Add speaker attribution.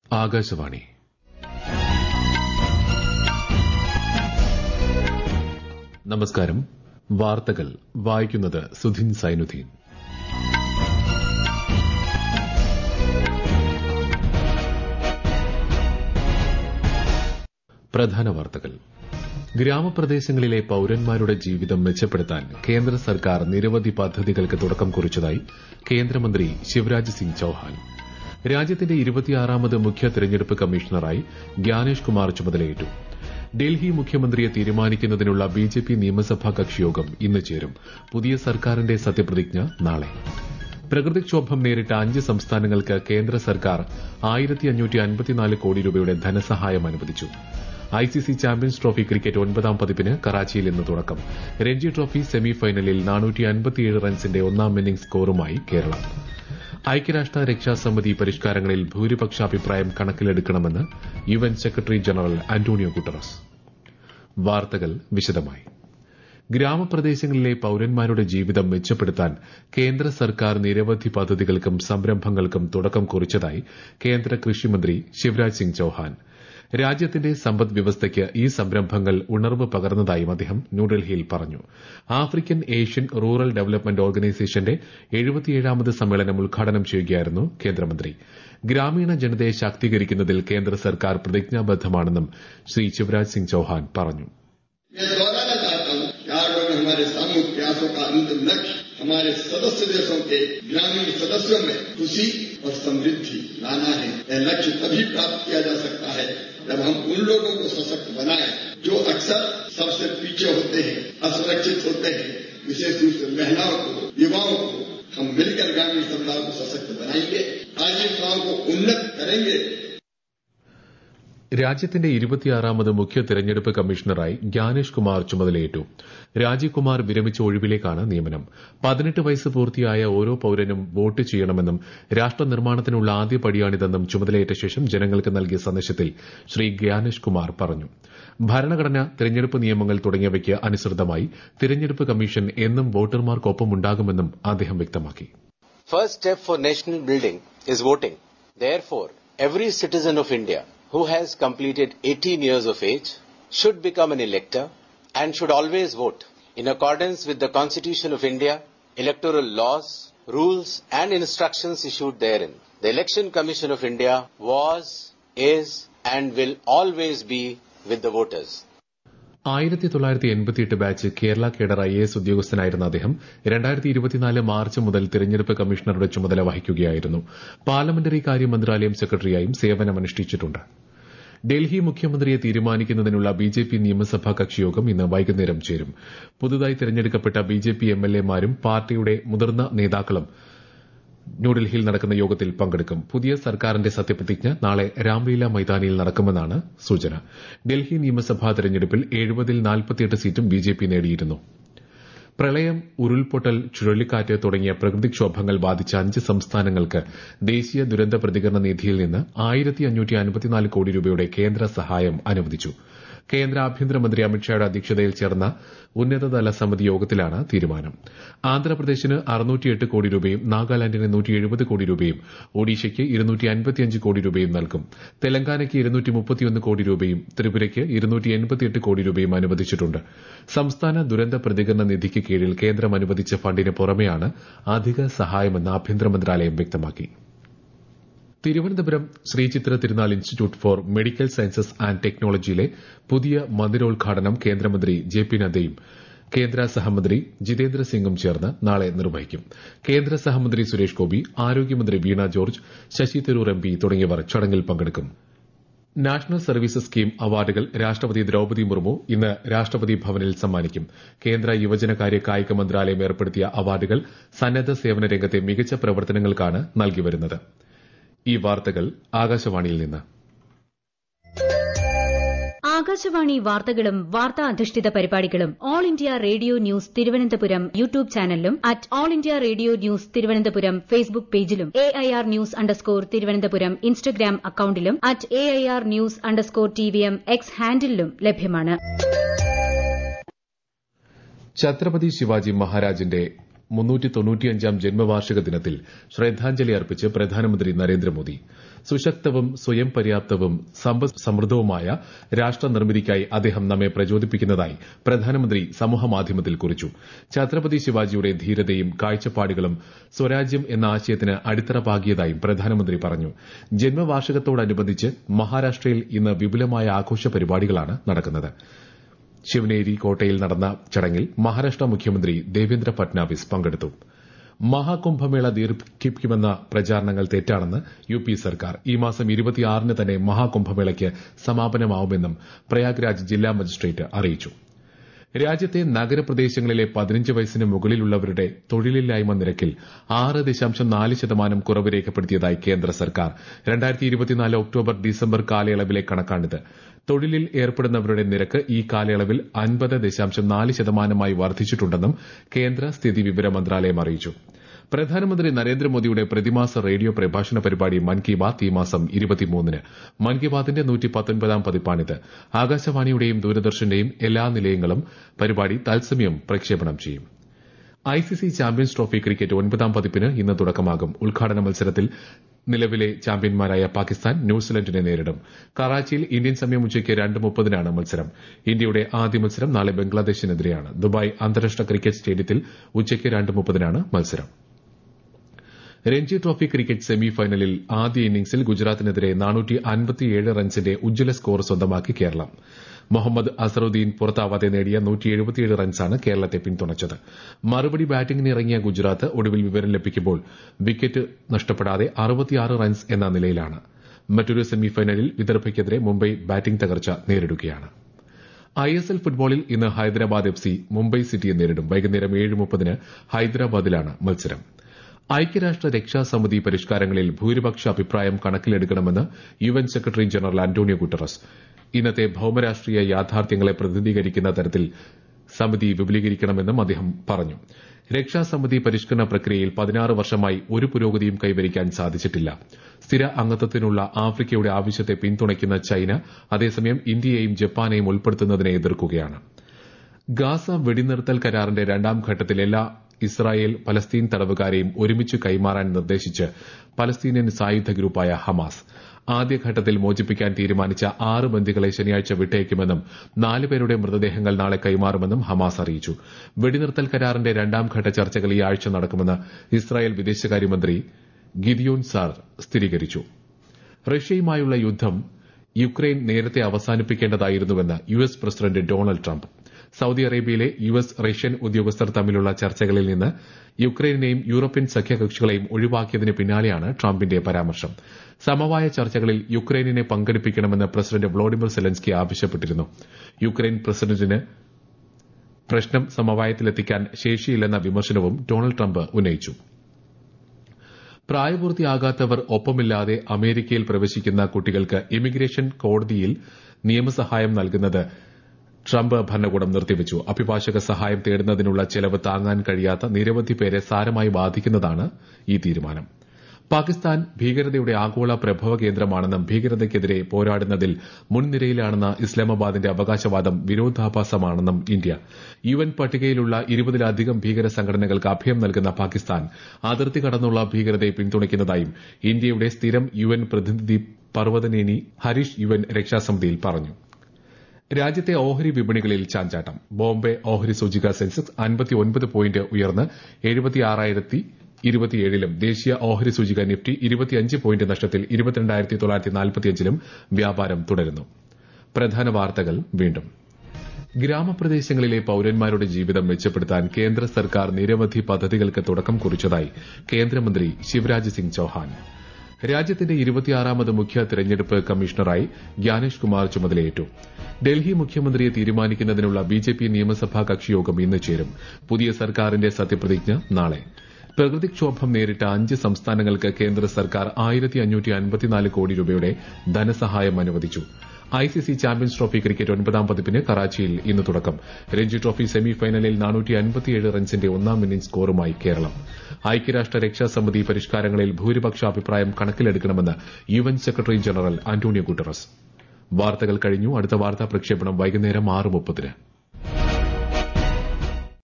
Speaker 1: ആകാശവാണി നമസ്കാരം വാർത്തകൾ വായിക്കുന്നത് സുധിൻ സൈനുദ്ദീൻ പ്രധാന വാർത്തകൾ ഗ്രാമപ്രദേശങ്ങളിലെ പൌരന്മാരുടെ ജീവിതം മെച്ചപ്പെടുത്താൻ കേന്ദ്ര സർക്കാർ നിരവധി പദ്ധതികൾക്ക് തുടക്കം കുറിച്ചതായി കേന്ദ്രമന്ത്രി ശിവരാജ് സിംഗ് ചൌഹാൻ രാജ്യത്തിന്റെ ഇരുപത്തിയാറാമത് മുഖ്യ തെരഞ്ഞെടുപ്പ് കമ്മീഷണറായി ഗ്യാനേഷ് കുമാർ ചുമതലയേറ്റു ഡൽഹി മുഖ്യമന്ത്രിയെ തീരുമാനിക്കുന്നതിനുള്ള ബിജെപി നിയമസഭാ കക്ഷിയോഗം ഇന്ന് ചേരും പുതിയ സർക്കാരിന്റെ സത്യപ്രതിജ്ഞ നാളെ പ്രകൃതിക്ഷോഭം നേരിട്ട അഞ്ച് സംസ്ഥാനങ്ങൾക്ക് കേന്ദ്ര സർക്കാർ കോടി രൂപയുടെ ധനസഹായം അനുവദിച്ചു ഐസിസി ചാമ്പ്യൻസ് ട്രോഫി ക്രിക്കറ്റ് ഒൻപതാം പതിപ്പിന് കറാച്ചിയിൽ ഇന്ന് തുടക്കം രഞ്ജി ട്രോഫി സെമിഫൈനലിൽ റൺസിന്റെ ഒന്നാം ഇന്നിംഗ്സ് സ്കോറുമായി കേരളം ഐക്യരാഷ്ട്ര രക്ഷാസമിതി പരിഷ്കാരങ്ങളിൽ ഭൂരിപക്ഷാഭിപ്രായം കണക്കിലെടുക്കണമെന്ന് UN secretary general Antonio Guterres വാർത്തകൾ വിശദമായി ഗ്രാമപ്രദേശങ്ങളിലെ പൌരന്മാരുടെ ജീവിതം മെച്ചപ്പെടുത്താൻ കേന്ദ്ര സർക്കാർ നിരവധി പദ്ധതികൾക്കും സംരംഭങ്ങൾക്കും തുടക്കം കുറിച്ചതായി കേന്ദ്ര കൃഷിമന്ത്രി ശിവരാജ് സിംഗ് ചൌഹാൻ രാജ്യത്തിന്റെ സമ്പദ് വ്യവസ്ഥയ്ക്ക് ഈ സംരംഭങ്ങൾ ഉണർവ് പകർന്നതായും അദ്ദേഹം ന്യൂഡൽഹിയിൽ പറഞ്ഞു ആഫ്രിക്കൻ ഏഷ്യൻ റൂറൽ ഡെവലപ്മെന്റ് ഓർഗനൈസേഷന്റെ എഴുപത്തിയേഴാമത് സമ്മേളനം ഉദ്ഘാടനം ചെയ്യുകയായിരുന്നു കേന്ദ്രമന്ത്രി ഗ്രാമീണ ജനതയെ ശാക്തീകരിക്കുന്നതിൽ കേന്ദ്ര സർക്കാർ പ്രതിജ്ഞാബദ്ധമാണെന്നും ശ്രീ ശിവരാജ് സിംഗ് ചൌഹാൻ പറഞ്ഞു
Speaker 2: हमारे सामूहिक प्रयासों का अंतिम लक्ष्य हमारे सदस्य देशों के ग्रामीण सदस्यों में खुशी और समृद्धि लाना है यह लक्ष्य तभी प्राप्त किया जा सकता है जब हम उन लोगों को सशक्त बनाएं जो अक्सर सबसे पीछे होते हैं असुरक्षित होते हैं विशेष रूप से महिलाओं को युवाओं को हम मिलकर ग्रामीण समुदाय को सशक्त बनाएंगे आजीविकाओं को उन्नत करेंगे
Speaker 1: രാജ്യത്തിന്റെ ഇരുപത്തിയാറാമത് മുഖ്യ തെരഞ്ഞെടുപ്പ് കമ്മീഷണറായി ഗ്യാനേഷ് കുമാർ ചുമതലയേറ്റു രാജീവ് കുമാർ വിരമിച്ച ഒഴിവിലേക്കാണ് നിയമനം പതിനെട്ട് വയസ്സ് പൂർത്തിയായ ഓരോ പൌരനും വോട്ട് ചെയ്യണമെന്നും രാഷ്ട്ര നിർമ്മാണത്തിനുള്ള ആദ്യ പടിയാണിതെന്നും ചുമതലയേറ്റ ശേഷം ജനങ്ങൾക്ക് നൽകിയ സന്ദേശത്തിൽ ശ്രീ ഗ്യാനേഷ് കുമാർ പറഞ്ഞു ഭരണഘടന തെരഞ്ഞെടുപ്പ് നിയമങ്ങൾ തുടങ്ങിയവയ്ക്ക് അനുസൃതമായി തെരഞ്ഞെടുപ്പ് കമ്മീഷൻ എന്നും വോട്ടർമാർക്കൊപ്പമുണ്ടാകുമെന്നും അദ്ദേഹം വ്യക്തമാക്കി
Speaker 3: First step for national building is voting. Therefore, every citizen of India who has completed 18 years of age should become an elector and should always vote. In accordance with the Constitution of India, electoral laws, rules and instructions issued therein, the Election Commission of India was, is and will always be with the voters.
Speaker 1: ആയിരത്തി തൊള്ളായിരത്തി എൺപത്തിയെട്ട് batch Kerala cadre I S ഉദ്യോഗസ്ഥനായിരുന്ന അദ്ദേഹം രണ്ടായിരത്തി ഇരുപത്തിനാല് March മുതൽ തിരഞ്ഞെടുപ്പ് കമ്മീഷണറുടെ ചുമതല വഹിക്കുകയായിരുന്നു പാർലമെന്ററി കാര്യ മന്ത്രാലയം സെക്രട്ടറിയായും സേവനമനുഷ്ഠിച്ചിട്ടുണ്ട് ഡൽഹി മുഖ്യമന്ത്രിയെ തീരുമാനിക്കുന്നതിനുള്ള ബിജെപി നിയമസഭാ കക്ഷിയോഗം ഇന്ന് വൈകുന്നേരം ചേരും പുതുതായി തെരഞ്ഞെടുക്കപ്പെട്ട ബിജെപി എംഎൽഎമാരും പാർട്ടിയുടെ മുതിർന്ന നേതാക്കളും ന്യൂഡൽഹിയിൽ നടക്കുന്ന യോഗത്തിൽ പങ്കെടുക്കും പുതിയ സർക്കാരിന്റെ സത്യപ്രതിജ്ഞ നാളെ രാംലീല മൈതാനിയിൽ നടക്കുമെന്നാണ് സൂചന ഡൽഹി നിയമസഭാ തെരഞ്ഞെടുപ്പിൽ എഴുപതിൽ നാൽപ്പത്തിയെട്ട് സീറ്റും ബിജെപി നേടിയിരുന്നു പ്രളയം ഉരുൾപൊട്ടൽ ചുഴലിക്കാറ്റ് തുടങ്ങിയ പ്രകൃതിക്ഷോഭങ്ങൾ ബാധിച്ച അഞ്ച് സംസ്ഥാനങ്ങൾക്ക് ദേശീയ ദുരന്ത പ്രതികരണ നിധിയിൽ നിന്ന് ആയിരത്തി അഞ്ഞൂറ്റി അൻപത്തിനാല് കോടി രൂപയുടെ കേന്ദ്ര സഹായം അനുവദിച്ചു കേന്ദ്ര ആഭ്യന്തരമന്ത്രി അമിത്ഷായുടെ അധ്യക്ഷതയിൽ ചേർന്ന ഉന്നതതല സമിതി യോഗത്തിലാണ് തീരുമാനം ആന്ധ്രാപ്രദേശിന് അറുന്നൂറ്റിയെട്ട് കോടി രൂപയും നാഗാലാൻഡിന് നൂറ്റി എഴുപത് കോടി രൂപയും ഒഡീഷയ്ക്ക് ഇരുന്നൂറ്റി അൻപത്തിയഞ്ച് കോടി രൂപയും നൽകും തെലങ്കാനയ്ക്ക് ഇരുന്നൂറ്റി മുപ്പത്തിയൊന്ന് കോടി രൂപയും ത്രിപുരയ്ക്ക് ഇരുന്നൂറ്റി എൺപത്തിയെട്ട് കോടി രൂപയും അനുവദിച്ചിട്ടുണ്ട് സംസ്ഥാന ദുരന്ത പ്രതികരണ നിധിക്ക് കീഴിൽ കേന്ദ്രം അനുവദിച്ച ഫണ്ടിന് പുറമെയാണ് അധിക സഹായമെന്ന് ആഭ്യന്തര മന്ത്രാലയം വ്യക്തമാക്കി തിരുവനന്തപുരം ശ്രീചിത്ര തിരുനാൾ institute four medical sciences and ടെക്നോളജിയിലെ പുതിയ മന്ദിരോദ്ഘാടനം കേന്ദ്രമന്ത്രി ജെ പി നദ്ദയും കേന്ദ്ര സഹമന്ത്രി ജിതേന്ദ്ര സിംഗും ചേർന്ന് നാളെ നിർവഹിക്കും കേന്ദ്ര സഹമന്ത്രി സുരേഷ് ഗോപി ആരോഗ്യമന്ത്രി വീണ ജോർജ് ശശി തരൂർ എം പി തുടങ്ങിയവർ ചടങ്ങിൽ പങ്കെടുക്കും നാഷണൽ സർവീസസ് സ്കീം അവാർഡുകൾ രാഷ്ട്രപതി ദ്രൌപദി മുർമു ഇന്ന് രാഷ്ട്രപതി ഭവനിൽ സമ്മാനിക്കും കേന്ദ്ര യുവജനകാര്യ കായിക മന്ത്രാലയം ഏർപ്പെടുത്തിയ അവാർഡുകൾ സന്നദ്ധ സേവന രംഗത്തെ മികച്ച പ്രവർത്തനങ്ങൾക്കാണ് നൽകിവരുന്നത് ഈ വാർത്തകൾ ആകാശവാണിയിൽ നിന്ന്
Speaker 4: ആകാശവാണി വാർത്തകളും വാർത്താ അധിഷ്ഠിത പരിപാടികളും all India radio news Thiruvananthapuram YouTube ചാനലിലും at all India radio news Thiruvananthapuram Facebook പേജിലും A I R news underscore Thiruvananthapuram Instagram അക്കൌണ്ടിലും at A I R news underscore T V M X ഹാൻഡിലും ലഭ്യമാണ്
Speaker 1: ഛത്രപതി ശിവാജി മഹാരാജിന്റെ മുന്നൂറ്റി തൊണ്ണൂറ്റിയഞ്ചാം ജന്മവാർഷിക ദിനത്തിൽ ശ്രദ്ധാഞ്ജലി അർപ്പിച്ച് പ്രധാനമന്ത്രി നരേന്ദ്രമോദി സുശക്തവും സ്വയം പര്യാപ്തവും സമ്പദ് സമൃദ്ധവുമായ രാഷ്ട്ര നിർമ്മിതിക്കായി അദ്ദേഹം നമ്മെ പ്രചോദിപ്പിക്കുന്നതായി പ്രധാനമന്ത്രി സമൂഹമാധ്യമത്തിൽ കുറിച്ചു ഛത്രപതി ശിവാജിയുടെ ധീരതയും കാഴ്ചപ്പാടുകളും സ്വരാജ്യം എന്ന ആശയത്തിന് അടിത്തറ പാകിയതായും പ്രധാനമന്ത്രി പറഞ്ഞു ജന്മവാർഷികത്തോടനുബന്ധിച്ച് മഹാരാഷ്ട്രയിൽ ഇന്ന് വിപുലമായ ആഘോഷ പരിപാടികളാണ് നടക്കുന്നത് ശിവനേരി കോട്ടയിൽ നടന്ന ചടങ്ങിൽ മഹാരാഷ്ട്ര മുഖ്യമന്ത്രി ദേവേന്ദ്ര ഫട്നാവിസ് പങ്കെടുത്തു മഹാകുംഭമേള ദീർഘിപ്പിക്കുമെന്ന പ്രചാരണങ്ങൾ തെറ്റാണെന്ന് യു പി സർക്കാർ ഈ മാസം ഇരുപത്തിയാറിന് തന്നെ മഹാകുംഭമേളയ്ക്ക് സമാപനമാവുമെന്നും പ്രയാഗ്രാജ് ജില്ലാ മജിസ്ട്രേറ്റ് അറിയിച്ചു രാജ്യത്തെ നഗരപ്രദേശങ്ങളിലെ പതിനഞ്ച് വയസ്സിന് മുകളിലുള്ളവരുടെ തൊഴിലില്ലായ്മ നിരക്കിൽ ആറ് ദശാംശം നാല് ശതമാനം കുറവ് രേഖപ്പെടുത്തിയതായി കേന്ദ്ര സർക്കാർ രണ്ടായിരത്തി ഇരുപത്തിനാല് ഒക്ടോബർ ഡിസംബർ കാലയളവിലെ കണക്കാണിത് തൊഴിലിൽ ഏർപ്പെടുന്നവരുടെ നിരക്ക് ഈ കാലയളവിൽ അൻപത് ദശാംശം നാല് ശതമാനമായി വർദ്ധിച്ചിട്ടുണ്ടെന്നും കേന്ദ്ര സ്ഥിതി വിവര മന്ത്രാലയം അറിയിച്ചു പ്രധാനമന്ത്രി നരേന്ദ്രമോദിയുടെ പ്രതിമാസ റേഡിയോ പ്രഭാഷണ പരിപാടി മൻ കി ബാത്ത് ഈ മാസം ഇരുപത്തിമൂന്നിന് മൻ കി ബാത്തിന്റെ നൂറ്റി പത്തൊൻപതാം പതിപ്പാണിത് ആകാശവാണിയുടെയും ദൂരദർശന്റെയും എല്ലാ നിലയങ്ങളും പരിപാടി തത്സമയം പ്രക്ഷേപണം ചെയ്യും ഐസിസി ചാമ്പ്യൻസ് ട്രോഫി ക്രിക്കറ്റ് ഒൻപതാം പതിപ്പിന് ഇന്ന് തുടക്കമാകും ഉദ്ഘാടന മത്സരത്തിൽ നിലവിലെ ചാമ്പ്യന്മാരായ പാകിസ്ഥാൻ ന്യൂസിലൻഡിനെ നേരിടും കറാച്ചിയിൽ ഇന്ത്യൻ സമയം ഉച്ചയ്ക്ക് രണ്ട് മുപ്പതിനാണ് മത്സരം ഇന്ത്യയുടെ ആദ്യ മത്സരം നാളെ ബംഗ്ലാദേശിനെതിരെയാണ് ദുബായ് അന്താരാഷ്ട്ര ക്രിക്കറ്റ് സ്റ്റേഡിയത്തിൽ ഉച്ചയ്ക്ക് രണ്ട് മുപ്പതിനാണ് മത്സരം രഞ്ജി ട്രോഫി ക്രിക്കറ്റ് സെമി ഫൈനലിൽ ആദ്യ ഇന്നിംഗ്സിൽ ഗുജറാത്തിനെതിരെ റൺസിന്റെ ഉജ്ജ്വല സ്കോർ സ്വന്തമാക്കി കേരളം മുഹമ്മദ് അസറുദ്ദീൻ പുറത്താവാതെ നേടിയ റൺസാണ് കേരളത്തെ പിന്തുണച്ചത് മറുപടി ബാറ്റിംഗിനിറങ്ങിയ ഗുജറാത്ത് ഒടുവിൽ വിവരം ലഭിക്കുമ്പോൾ വിക്കറ്റ് നഷ്ടപ്പെടാതെ റൺസ് എന്ന നിലയിലാണ് മറ്റൊരു സെമിഫൈനലിൽ വിദർഭയ്ക്കെതിരെ മുംബൈ ബാറ്റിംഗ് തകർച്ച നേരിടുകയാണ് ഐ എസ് എൽ ഫുട്ബോളിൽ ഇന്ന് ഹൈദരാബാദ് എഫ് സി മുംബൈ സിറ്റിയെ നേരിടും വൈകുന്നേരം ഏഴ് മുപ്പതിന് ഹൈദരാബാദിലാണ് മത്സരം ഐക്യരാഷ്ട്ര രക്ഷാസമിതി പരിഷ്കാരങ്ങളിൽ ഭൂരിപക്ഷ അഭിപ്രായം കണക്കിലെടുക്കണമെന്ന് U N secretary general Antonio Guterres ഇന്നത്തെ ഭൌമരാഷ്ട്രീയ യാഥാർത്ഥ്യങ്ങളെ പ്രതിനിധീകരിക്കുന്ന തരത്തിൽ സമിതി വിപുലീകരിക്കണമെന്നും അദ്ദേഹം പറഞ്ഞു രക്ഷാസമിതി പരിഷ്കരണ പ്രക്രിയയിൽ പതിനാറ് വർഷമായി ഒരു പുരോഗതിയും കൈവരിക്കാൻ സാധിച്ചിട്ടില്ല സ്ഥിര അംഗത്വത്തിനുള്ള ആഫ്രിക്കയുടെ ആവശ്യത്തെ പിന്തുണയ്ക്കുന്ന ചൈന അതേസമയം ഇന്ത്യയെയും ജപ്പാനെയും ഉൾപ്പെടുത്തുന്നതിനെ എതിർക്കുകയാണ് ഗാസ വെടിനിർത്തൽ കരാറിന്റെ രണ്ടാം ഘട്ടത്തിൽ എല്ലാ ഇസ്രായേൽ പലസ്തീൻ തടവുകാരെയും ഒരുമിച്ച് കൈമാറാൻ നിർദ്ദേശിച്ച് പലസ്തീനിയൻ സായുധ ഗ്രൂപ്പായ ഹമാസ് ആദ്യഘട്ടത്തിൽ മോചിപ്പിക്കാൻ തീരുമാനിച്ച ആറ് ബന്ദികളെ ശനിയാഴ്ച വിട്ടയക്കുമെന്നും നാലുപേരുടെ മൃതദേഹങ്ങൾ നാളെ കൈമാറുമെന്നും ഹമാസ് അറിയിച്ചു വെടിനിർത്തൽ കരാറിന്റെ രണ്ടാം ഘട്ട ചർച്ചകൾ ഈ ആഴ്ച നടക്കുമെന്ന് ഇസ്രായേൽ വിദേശകാര്യമന്ത്രി ഗിദിയോൻ സാർ സ്ഥിരീകരിച്ചു റഷ്യയുമായുള്ള യുദ്ധം യുക്രൈൻ നേരത്തെ അവസാനിപ്പിക്കേണ്ടതായിരുന്നുവെന്ന് U S president Donald Trump Saudi Arabia U S Russian ഉദ്യോഗസ്ഥർ തമ്മിലുള്ള ചർച്ചകളിൽ നിന്ന് യുക്രൈനെയും യൂറോപ്യൻ സഖ്യകക്ഷികളെയും ഒഴിവാക്കിയതിന് പിന്നാലെയാണ് ട്രംപിന്റെ പരാമർശം സമവായ ചർച്ചകളിൽ യുക്രൈനിനെ പങ്കെടുപ്പിക്കണമെന്ന് പ്രസിഡന്റ് വ്ളോഡിമിർ സെലൻസ്കി ആവശ്യപ്പെട്ടിരുന്നു യുക്രൈൻ പ്രസിഡന്റിന് പ്രശ്നം സമവായത്തിലെത്തിക്കാൻ ശേഷിയില്ലെന്ന വിമർശനവും ഡൊണാൾഡ് ട്രംപ് ഉന്നയിച്ചു പ്രായപൂർത്തിയാകാത്തവർ ഒപ്പമില്ലാതെ അമേരിക്കയിൽ പ്രവേശിക്കുന്ന കുട്ടികൾക്ക് ഇമിഗ്രേഷൻ കോടതിയിൽ നിയമസഹായം നൽകുന്നത് ട്രംപ് ഭരണകൂടം നിർത്തിവച്ചു അഭിഭാഷക സഹായം തേടുന്നതിനുള്ള ചെലവ് താങ്ങാൻ കഴിയാത്ത നിരവധി പേരെ സാരമായി ബാധിക്കുന്നതാണ് ഈ തീരുമാനം പാകിസ്ഥാൻ ഭീകരതയുടെ ആഗോള പ്രഭവ കേന്ദ്രമാണെന്നും ഭീകരതയ്ക്കെതിരെ പോരാടുന്നതിൽ മുൻനിരയിലാണെന്ന ഇസ്ലാമാബാദിന്റെ അവകാശവാദം വിരോധാഭാസമാണെന്നും ഇന്ത്യ യു എൻ പട്ടികയിലുള്ള ഇരുപതിലധികം ഭീകര സംഘടനകൾക്ക് അഭയം നൽകുന്ന പാകിസ്ഥാൻ അതിർത്തി കടന്നുള്ള ഭീകരതയെ പിന്തുണയ്ക്കുന്നതായും ഇന്ത്യയുടെ സ്ഥിരം യു എൻ പ്രതിനിധി പർവ്വതനേനി ഹരീഷ് യു എൻ രക്ഷാസമിതിയിൽ പറഞ്ഞു രാജ്യത്തെ ഓഹരി വിപണികളിൽ ചാഞ്ചാട്ടം ബോംബെ ഓഹരി സൂചിക സെൻസെക്സ് അൻപത്തിയൊൻപത് പോയിന്റ് ഉയർന്ന് എഴുപത്തിയാറായിരത്തി ഇരുപത്തിയേഴിലും ദേശീയ ഓഹരി സൂചിക നിഫ്റ്റി ഇരുപത്തിയഞ്ച് പോയിന്റ് നഷ്ടത്തിൽ ഇരുപത്തിരണ്ടായിരത്തി തൊള്ളായിരത്തി നാൽപ്പത്തിയഞ്ചിലും വ്യാപാരം തുടരുന്നു പ്രധാന വാർത്തകൾ വീണ്ടും ഗ്രാമപ്രദേശങ്ങളിലെ പൌരന്മാരുടെ ജീവിതം മെച്ചപ്പെടുത്താൻ കേന്ദ്ര സർക്കാർ നിരവധി പദ്ധതികൾക്ക് തുടക്കം കുറിച്ചതായി കേന്ദ്രമന്ത്രി ശിവരാജ് സിംഗ് ചൌഹാൻ രാജ്യത്തിന്റെ ഇരുപത്തിയാറാമത് മുഖ്യ തെരഞ്ഞെടുപ്പ് കമ്മീഷണറായി ജ്ഞാനേഷ് കുമാർ ചുമതലയേറ്റു ഡൽഹി മുഖ്യമന്ത്രിയെ തീരുമാനിക്കുന്നതിനുള്ള ബിജെപി നിയമസഭാ കക്ഷിയോഗം ഇന്ന് ചേരും പുതിയ സർക്കാരിന്റെ സത്യപ്രതിജ്ഞ നാളെ പ്രകൃതിക്ഷോഭം നേരിട്ട അഞ്ച് സംസ്ഥാനങ്ങൾക്ക് കേന്ദ്ര സർക്കാർ ആയിരത്തി അഞ്ഞൂറ്റി അൻപത്തിനാല് കോടി രൂപയുടെ ധനസഹായം അനുവദിച്ചു ഐസിസി ചാമ്പ്യൻസ് ട്രോഫി ക്രിക്കറ്റ് ഒൻപതാം പതിപ്പിന് കറാച്ചിയിൽ ഇന്ന് തുടക്കം രഞ്ജി ട്രോഫി സെമി ഫൈനലിൽ നാനൂറ്റി അൻപത്തിയേഴ് റൺസിന്റെ ഒന്നാം ഇന്നിംഗ്സ് സ്കോറുമായി കേരളം ഐക്യരാഷ്ട്ര രക്ഷാസമിതി പരിഷ്കാരങ്ങളിൽ ഭൂരിപക്ഷ അഭിപ്രായം കണക്കിലെടുക്കണമെന്ന് U N secretary general Antonio Guterres വാർത്തകൾ കഴിഞ്ഞു അടുത്ത വാർത്താ പ്രക്ഷേപണം വൈകുന്നേരം ആറ് മുപ്പതിന്